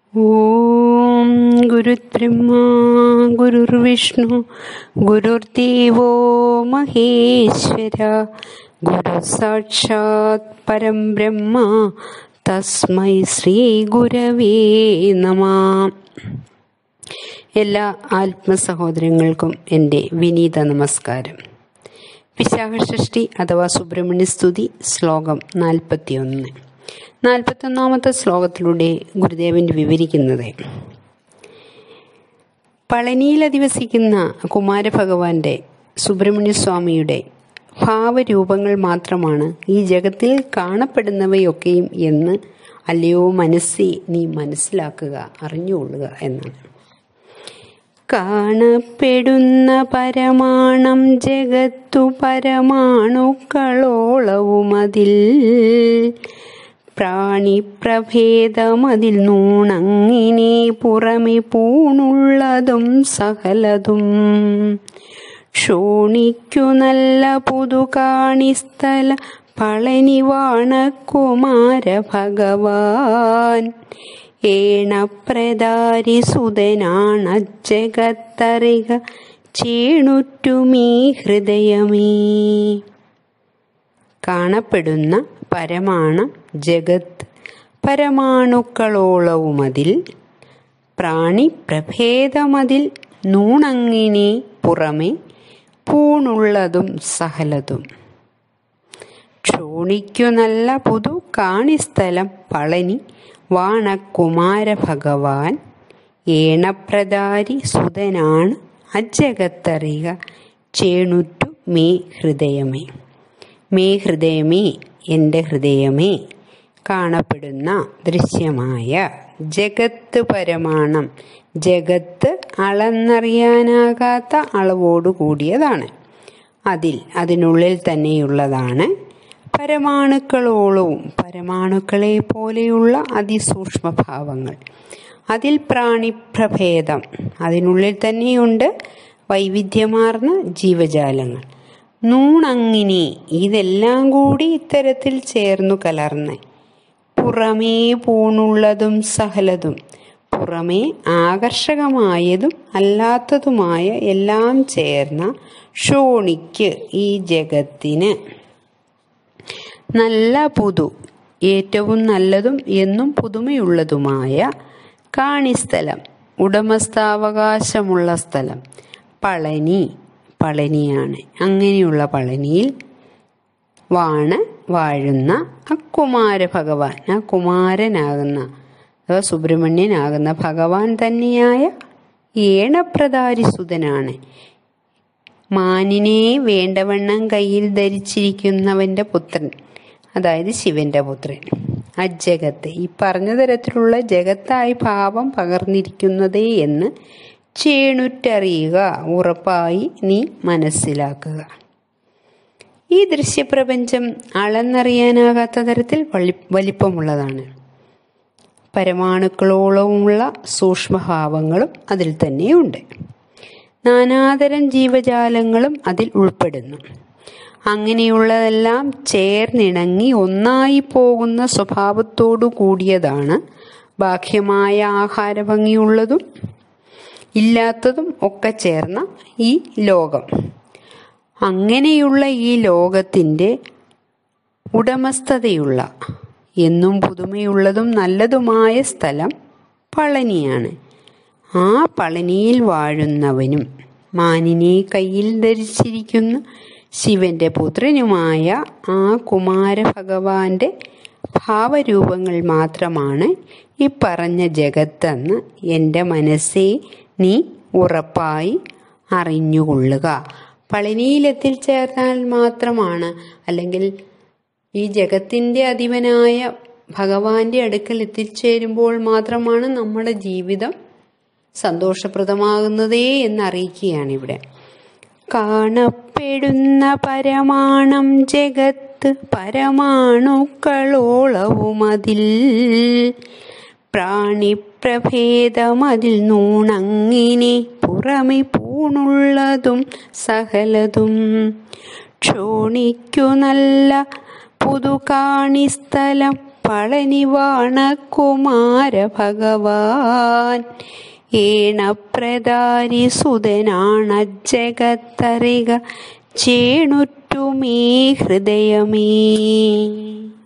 ഓം ഗുരുബ്രഹ്മ ഗുരുർവിഷ്ണു ഗുരുർദേവോ മഹേശ്വര ഗുരു സാക്ഷാത് പരം ബ്രഹ്മ തസ്മൈ ശ്രീ ഗുരവേ നമ എല്ലാ ആത്മസഹോദരങ്ങൾക്കും എൻ്റെ വിനീത നമസ്കാരം വിശാഖഷഷ്ടി അഥവാ സുബ്രഹ്മണ്യ സ്തുതി ശ്ലോകം നാൽപ്പത്തിയൊന്ന് നാൽപ്പത്തൊന്നാമത്തെ ശ്ലോകത്തിലൂടെ ഗുരുദേവൻ വിവരിക്കുന്നത് പളനിയിൽ അധിവസിക്കുന്ന കുമാരഭഗവാന്റെ സുബ്രഹ്മണ്യ സ്വാമിയുടെ ഭാവരൂപങ്ങൾ മാത്രമാണ് ഈ ജഗത്തിൽ കാണപ്പെടുന്നവയൊക്കെയും എന്ന് അല്ലയോ മനസ്സി നീ മനസ്സിലാക്കുക അറിഞ്ഞുകൊള്ളുക എന്നാണ് കാണപ്പെടുന്ന പരമാണം ജഗത്തു പരമാണുക്കളോളവുമതിൽ പ്രാണിപ്രഭേദമതിൽ നൂണങ്ങിനെ പുറമെ പൂണുള്ളതും സകലതും ക്ഷോണിക്കു നല്ല പുതുകാണിസ്ഥല പളനിവാണകുമാര ഭഗവാൻ ഏണപ്രദാരി സുതനാണജഗത്തറിക ചേണുറ്റുമീ ഹൃദയമേ കാണപ്പെടുന്ന പരമാണം ജഗത്ത് പരമാണുക്കളോളവുമതിൽ പ്രാണിപ്രഭേദമതിൽ നൂണങ്ങിനെ പുറമെ പൂണുള്ളതും സകലതും ക്ഷോണിക്കു നല്ല പുതു കാണിസ്ഥലം പളനി വാണകുമാര ഭഗവാൻ ഏണപ്രദാരി സുതനാണ് അജഗത്തറിക ചേണുറ്റു മേ ഹൃദയമേ മേ ഹൃദയമേ എൻ്റെ ഹൃദയമേ കാണപ്പെടുന്ന ദൃശ്യമായ ജഗത്ത് പരമാണം ജഗത്ത് അളന്നറിയാനാകാത്ത അളവോടു കൂടിയതാണ് അതിൽ അതിനുള്ളിൽ തന്നെയുള്ളതാണ് പരമാണുക്കളോളവും പരമാണുക്കളെ പോലെയുള്ള അതിസൂക്ഷ്മഭാവങ്ങൾ അതിൽ പ്രാണിപ്രഭേദം അതിനുള്ളിൽ തന്നെയുണ്ട് വൈവിധ്യമാർന്ന ജീവജാലങ്ങൾ നൂണങ്ങിനെ ഇതെല്ലാം കൂടി ഇത്തരത്തിൽ ചേർന്നു കലർന്ന് പുറമേ പൂണുള്ളതും സകലതും പുറമേ ആകർഷകമായതും അല്ലാത്തതുമായ എല്ലാം ചേർന്ന ഷോണിക്ക് ഈ ജഗത്തിന് നല്ല പുതു ഏറ്റവും നല്ലതും എന്നും പുതുമയുള്ളതുമായ കാണിസ്ഥലം ഉടമസ്ഥാവകാശമുള്ള സ്ഥലം പളനി പളനിയാണ് അങ്ങനെയുള്ള പളനിയിൽ വാണ് വാഴുന്ന അക്കുമാര ഭഗവാൻ ആ കുമാരനാകുന്ന അഥവാ സുബ്രഹ്മണ്യനാകുന്ന ഭഗവാൻ തന്നെയായ ഏണപ്രധാരിസുതനാണ് മാനിനെ വേണ്ടവണ്ണം കയ്യിൽ ധരിച്ചിരിക്കുന്നവന്റെ പുത്രൻ അതായത് ശിവന്റെ പുത്രൻ അജഗത്ത് ഈ പറഞ്ഞ തരത്തിലുള്ള ജഗത്തായി ഭാവം പകർന്നിരിക്കുന്നതേ എന്ന് ചേണുറ്ററിയുക ഉറപ്പായി നീ മനസ്സിലാക്കുക ഈ ദൃശ്യപ്രപഞ്ചം അളന്നറിയാനാകാത്ത തരത്തിൽ വളി വലിപ്പമുള്ളതാണ് പരമാണുക്കളോളമുള്ള സൂക്ഷ്മഭാവങ്ങളും അതിൽ തന്നെയുണ്ട് നാനാതരം ജീവജാലങ്ങളും അതിൽ ഉൾപ്പെടുന്നു അങ്ങനെയുള്ളതെല്ലാം ചേർന്നിണങ്ങി ഒന്നായി പോകുന്ന സ്വഭാവത്തോടു കൂടിയതാണ് ബാഹ്യമായ ആഹാരഭംഗിയുള്ളതും ഇല്ലാത്തതും ഒക്കെ ചേർന്ന ഈ ലോകം അങ്ങനെയുള്ള ഈ ലോകത്തിൻ്റെ ഉടമസ്ഥതയുള്ള എന്നും പുതുമയുള്ളതും നല്ലതുമായ സ്ഥലം പളനിയാണ് ആ പളനിയിൽ വാഴുന്നവനും മാനിനെ കയ്യിൽ ധരിച്ചിരിക്കുന്ന ശിവന്റെ പുത്രനുമായ ആ കുമാര ഭഗവാന്റെ ഭാവരൂപങ്ങൾ മാത്രമാണ് ഈ പറഞ്ഞ ജഗത്തെന്ന് എൻ്റെ മനസ്സേ നീ ഉറപ്പായി അറിഞ്ഞുകൊള്ളുക പളനിയിൽ എത്തിച്ചേർന്നാൽ മാത്രമാണ് അല്ലെങ്കിൽ ഈ ജഗത്തിൻ്റെ അധിപനായ ഭഗവാന്റെ അടുക്കൽ എത്തിച്ചേരുമ്പോൾ മാത്രമാണ് നമ്മുടെ ജീവിതം സന്തോഷപ്രദമാകുന്നതേ എന്നറിയിക്കുകയാണ് ഇവിടെ കാണപ്പെടുന്ന പരമാണം ജഗത്ത് പരമാണുക്കളോളവുമതിൽ പ്രാണിപ്രഭേദമതിൽ നൂണങ്ങിനെ പുറമെ പൂണുള്ളതും സകലതും ക്ഷോണിക്കു നല്ല പുതുകാണിസ്ഥലം പളനിവാണ കുമാര ഭഗവാൻ ഏണപ്രദാരി സുതനാണ ജഗത്തറിക ചേണുറ്റുമീ ഹൃദയമേ